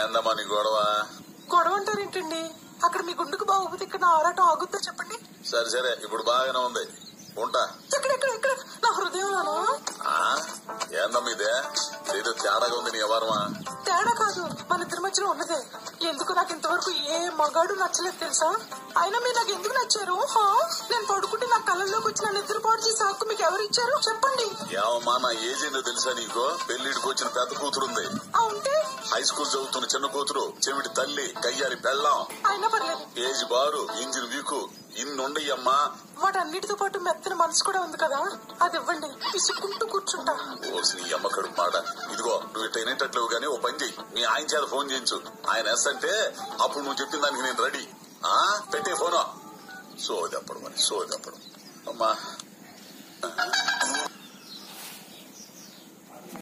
ఏందమ్మా నీ గొడవ గొడవ అంటారేంటండి అక్కడ మీ గుండెకు బాగుపోతే ఇక్కడ నా ఆరాటం ఆగుద్దా చెప్పండి సరే సరే ఇప్పుడు బాగానే ఉంది ఉంటా ఎక్కడ ఎక్కడ ఎక్కడ నా హృదయంలోనా ఆ? ఏందమ్మా ఇదే ఏదో తేడాగా ఉంది నీ వ్యవహారమా తేడా కాదు మన ఇద్దరి మధ్యలో ఉన్నదే ఎందుకు నాకు ఇంతవరకు ఏ మగాడు నచ్చలేదు తెలుసా అయినా మీరు నాకు ఎందుకు నచ్చారు హా? నేను పడుకుంటే నా కళ్ళల్లోకి వచ్చి నన్ను నిద్ర పాడు చేసే హక్కు మీకు ఎవరు ఇచ్చారు చెప్పండి ఏమమ్మా నా ఏజ్ ఏందో తెలుసా నీకు పెళ్లిడికి వచ్చిన పెద్ద కూతురుంది ఆ ఉంటే హై స్కూల్ చదువుతున్న చిన్న కూతురు చెవిటి తల్లి కయ్యారి పెళ్ళాం అయినా పర్లేదు ఏజ్ బారు ఇంజిన్ వీకు ఇన్నుండయ్యమ్మా వాటన్నిటితో పాటు మెత్తని మనసు కూడా ఉంది కదా అది ఇవ్వండి పిసుక్కుంటూ కూర్చుంటా ఓసి నీ అమ్మ కడుపు మాట ఇదిగో నువ్వు ఇట్ట వినేటట్లేవు గానీ ఓ పని చెయ్యి మీ ఆయన చేత ఫోన్ చేయించు ఆయన ఎస్ అంటే అప్పుడు నువ్వు చెప్పిన దానికి నేను రెడీ ఆ పెట్టే ఫోను సోదప్పుడు మరి సోదప్పుడు అమ్మా